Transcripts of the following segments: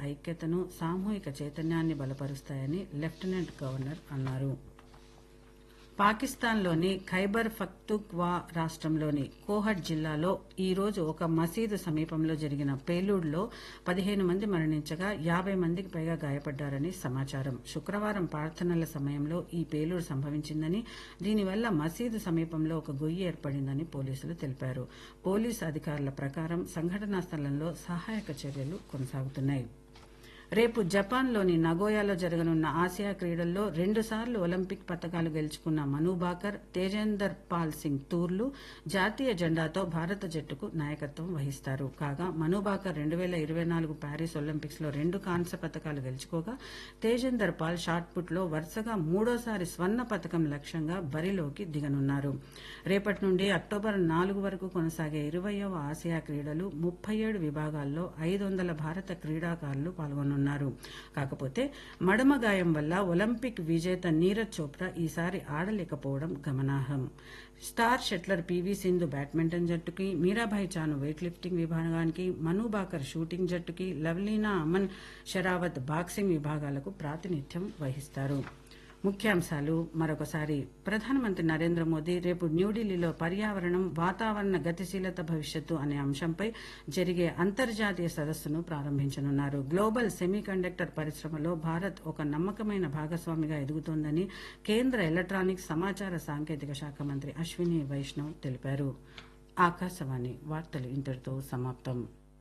ఐక్యతను సామూహిక చైతన్యాన్ని బలపరుస్తాయని లెఫ్టినెంట్ గవర్నర్ అన్నారు పాకిస్తాన్లోని ఖైబర్ పఖ్తూన్ఖ్వా రాష్ట్రంలోని కోహట్ జిల్లాలో ఈ రోజు ఒక మసీదు సమీపంలో జరిగిన పేలుడులో పదిహేను మంది మరణించగా యాభై మందికి పైగా గాయపడ్డారని సమాచారం శుక్రవారం ప్రార్థనల సమయంలో ఈ పేలుడు సంభవించిందని దీనివల్ల మసీదు సమీపంలో ఒక గొయ్యి ఏర్పడిందని పోలీసులు తెలిపారు పోలీసు అధికారుల ప్రకారం సంఘటనా స్థలంలో సహాయక చర్యలు కొనసాగుతున్నాయి రేపు జపాన్లోని నగోయాలో జరగనున్న ఆసియా క్రీడల్లో రెండుసార్లు ఒలింపిక్ పతకాలు గెలుచుకున్న మను బాకర్ తేజేందర్ పాల్ సింగ్ తూర్లు జాతీయ జెండాతో భారత జట్టుకు నాయకత్వం వహిస్తారు కాగా మను బాకర్ రెండు వేల ఇరవై నాలుగు ప్యారిస్ ఒలింపిక్స్ లో రెండు కాంస్య పతకాలు గెలుచుకోగా తేజేందర్ పాల్ షాట్ పుట్ లో వరుసగా మూడోసారి స్వర్ణ పతకం లక్ష్యంగా బరిలోకి దిగనున్నారు రేపటి నుండి అక్టోబర్ నాలుగు వరకు కొనసాగే ఇరవయవ ఆసియా క్రీడలు ముప్పై ఏడు విభాగాల్లో ఐదు వందల భారత క్రీడాకారులు పాల్గొనున్నారు కాకపోతే మడమ గాయం వల్ల ఒలింపిక్ విజేత నీరజ్ చోప్రా ఈసారి ఆడలేకపోవడం గమనార్హం star shuttler PV Sindhu badminton జట్టుకి మీరాభాయ్ చాను వెయిట్ లిఫ్టింగ్ విభాగానికి మను బాకర్ షూటింగ్ జట్టుకి లవ్లీనా అమన్ షరావత్ బాక్సింగ్ విభాగాలకు ప్రాతినిధ్యం వహిస్తారు ముఖ్యాంశాలు మరొకసారి ప్రధానమంత్రి నరేంద్ర మోదీ రేపు న్యూఢిల్లీలో పర్యావరణం వాతావరణ గతిశీలత భవిష్యత్తు అనే అంశంపై జరిగే అంతర్జాతీయ సదస్సును ప్రారంభించనున్నారు గ్లోబల్ సెమీకండక్టర్ పరిశ్రమలో భారత్ ఒక నమ్మకమైన భాగస్వామిగా ఎదుగుతోందని కేంద్ర ఎలక్ట్రానిక్స్ సమాచార సాంకేతిక శాఖ మంత్రి అశ్విని వైష్ణవ్ తెలిపారు ఆకాశవాణి వార్తలు ఇంతటితో సమాప్తం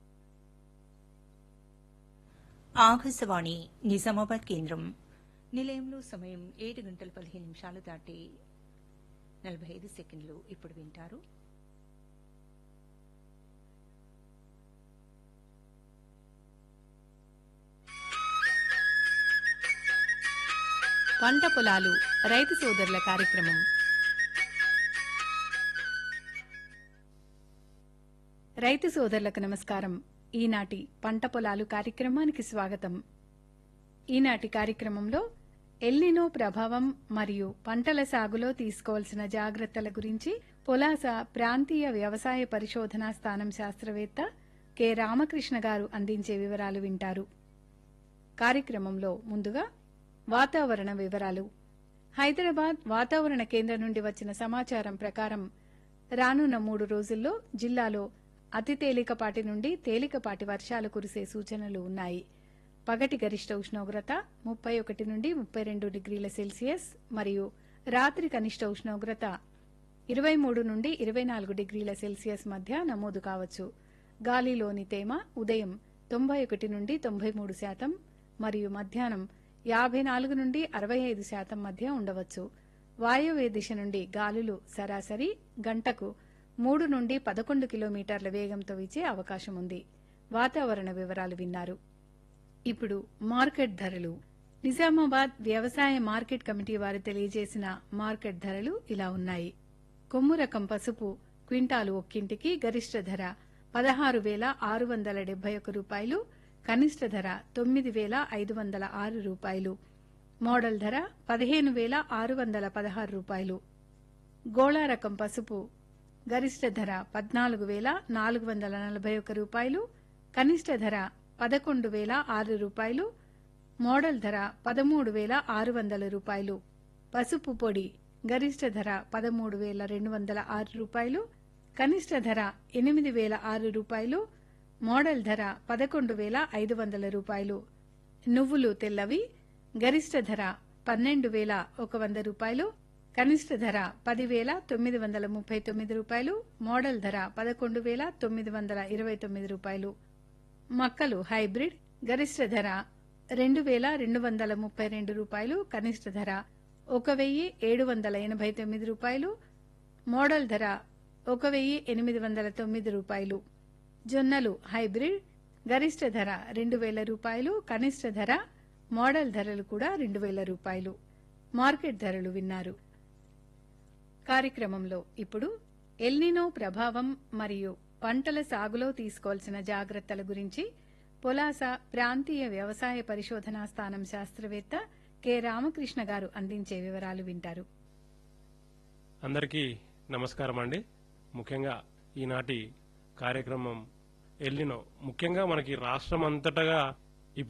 ఆకాశవాణి నిజామాబాద్ కేంద్రం నిలయంలో సమయం ఏడు గంటల పదిహేను నిమిషాలు దాటి నలభై ఐదు సెకండ్లు ఇప్పుడు వింటారు పంట పొలాలు రైతు సోదరుల కార్యక్రమం రైతు సోదరులకు నమస్కారం ఈనాటి పంట పొలాలు కార్యక్రమానికి స్వాగతం ఈనాటి కార్యక్రమంలో ఎల్నినో ప్రభావం మరియు పంటల సాగులో తీసుకోవాల్సిన జాగ్రత్తల గురించి పొలాస ప్రాంతీయ వ్యవసాయ పరిశోధనా స్థానం శాస్త్రవేత్త కె రామకృష్ణ గారు అందించే వివరాలు వింటారు కార్యక్రమంలో ముందుగా వాతావరణ వివరాలు హైదరాబాద్ వాతావరణ కేంద్రం నుండి వచ్చిన సమాచారం ప్రకారం రానున్న మూడు రోజుల్లో జిల్లాలో అతి తేలికపాటి నుండి తేలికపాటి వర్షాలు కురిసే సూచనలు ఉన్నాయి పగటి గరిష్ట ఉష్ణోగ్రత ముప్పై ఒకటి నుండి ముప్పై రెండు డిగ్రీల సెల్సియస్ మరియు రాత్రి కనిష్ట ఉష్ణోగ్రత ఇరవై మూడు నుండి ఇరవై నాలుగు డిగ్రీల సెల్సియస్ మధ్య నమోదు కావచ్చు గాలిలోని తేమ ఉదయం తొంభై ఒకటి నుండి తొంభై మూడు శాతం మరియు మధ్యాహ్నం యాభై నాలుగు నుండి అరవై ఐదు శాతం మధ్య ఉండవచ్చు వాయువ్య దిశ నుండి గాలులు సరాసరి గంటకు మూడు నుండి పదకొండు కిలోమీటర్ల వేగంతో వీచే అవకాశం ఉంది వాతావరణ వివరాలు విన్నారు ఇప్పుడు మార్కెట్ ధరలు నిజామాబాద్ వ్యవసాయ మార్కెట్ కమిటీ వారు తెలియజేసిన మార్కెట్ ధరలు ఇలా ఉన్నాయి కొమ్ము రకం పసుపు క్వింటాలు ఒక్కింటికి గరిష్ట ధర పదహారు వేల ఆరు వందల డెబ్బై ఒక రూపాయలు కనిష్ట ధర తొమ్మిది వేల ఐదు వందల ఆరు రూపాయలు మోడల్ ధర పదిహేను వేల ఆరు వందల పదహారు రూపాయలు గోళా రకం పసుపు గరిష్ట ధర పద్నాలుగు వేల నాలుగు వందల నలభై ఒక రూపాయలు కనిష్ట ధర పదకొండు వేల ఆరు రూపాయలు మోడల్ ధర పదమూడు వేల ఆరు వందల రూపాయలు పసుపు పొడి గరిష్ట ధర పదమూడు వేల రెండు వందల ఆరు రూపాయలు కనిష్ట ధర ఎనిమిది వేల ఆరు రూపాయలు మోడల్ ధర పదకొండు వేల ఐదు వందల రూపాయలు నువ్వులు తెల్లవి గరిష్ట ధర పన్నెండు వేల ఒక వంద రూపాయలు కనిష్ట ధర పదివేల తొమ్మిది వందల ముప్పై తొమ్మిది రూపాయలు మోడల్ ధర పదకొండు వేల తొమ్మిది వందల ఇరవై తొమ్మిది రూపాయలు మక్కలు హైబ్రిడ్ గరిష్ట ధర రెండు వేల రెండు వందల ముప్పై రెండు రూపాయలు కనిష్ట ధర ఒక వెయ్యి ఏడు వందల ఎనభై తొమ్మిది రూపాయలు మోడల్ ధర ఒక వెయ్యి ఎనిమిది వందల తొమ్మిది రూపాయలు జొన్నలు హైబ్రిడ్ గరిష్ట ధర రెండు వేల రూపాయలు కనిష్ట ధర మోడల్ ధరలు కూడా రెండు వేల రూపాయలు మార్కెట్ ధరలు విన్నారు కార్యక్రమంలో ఇప్పుడు ఎల్నినో ప్రభావం మరియు పంటల సాగులో తీసుకోవాల్సిన జాగ్రత్తల గురించి పొలాస ప్రాంతీయ వ్యవసాయ పరిశోధనా స్థానం శాస్త్రవేత్త కె రామకృష్ణ గారు అందించే వివరాలు వింటారు అందరికీ నమస్కారం అండి ముఖ్యంగా ఈనాటి కార్యక్రమం ఎల్లినో ముఖ్యంగా మనకి రాష్ట్రం అంతటగా